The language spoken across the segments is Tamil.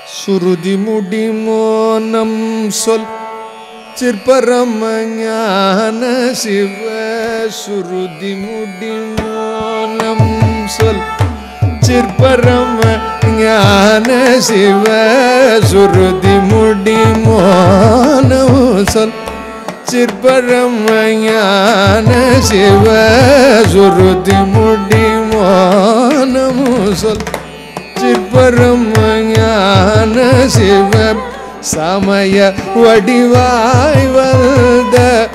சுருதி முடிமோனம் சொல் சிற்பரம ஞான சிவ சுருதி முடிமோனம் சொல் சிற்பரம ஞான சிவ சுருதி முடிமோனம் சொல் சிற்பரம ஞான சிவ சுருதி முடிமோனம் சொல் சிற்பரம ஞான சிவ சமய வடிவாய் வந்த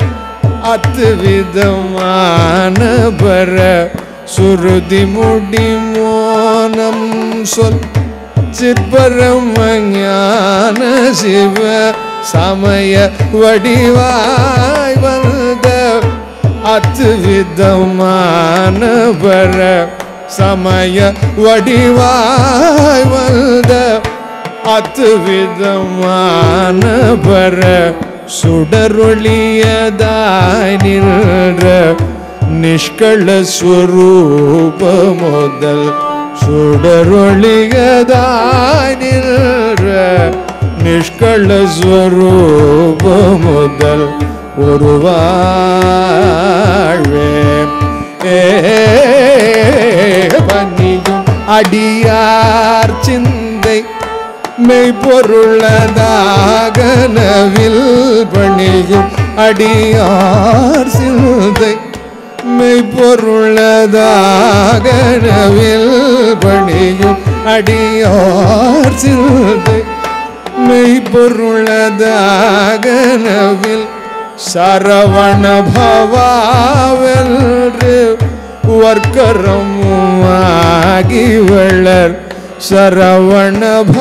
அத்துவிதமான பர சுருதி முடிமோனம் சொல் சிற்பரம ஞான சிவ சமய வடிவாய் வந்த அத்துவிதமான பர சமய வடிவாய் வந்த அத்துவிதமான பர சுடரொளியதாய் நின்ற நிஷ்கள ஸ்வரூப முதல் சுடரொளியதாய் நின்ற நிஷ்கள ஸ்வரூப முதல் ஒரு வாழ்வே பணியும் அடியார் சிந்தை மெய்ப்பொருளதாக நவில் பணியும் அடியார் சிந்தை மெய்ப்பொருளதாக நவில் பணியும் அடியார் சிந்தை மெய்ப்பொருளதாக நவில் சரவண பவாவென்று வர்க்கரமுமாகி வளர் சரவண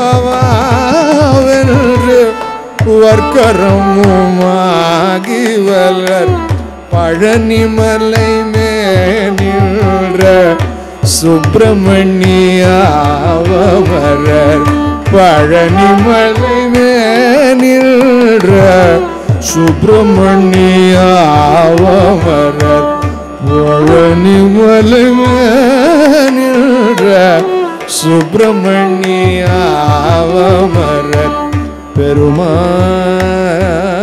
பவாவென்று வர்க்கரமுமாகி வளர் பழனிமலை மேனின்ற சுப்பிரமணியாவமரர் பழனிமலை மேனின்ற சுப்பிரமணியாவமரர் பழனிமலை மேனின்ற சுப்பிரமணியாவமரர் பெருமாள்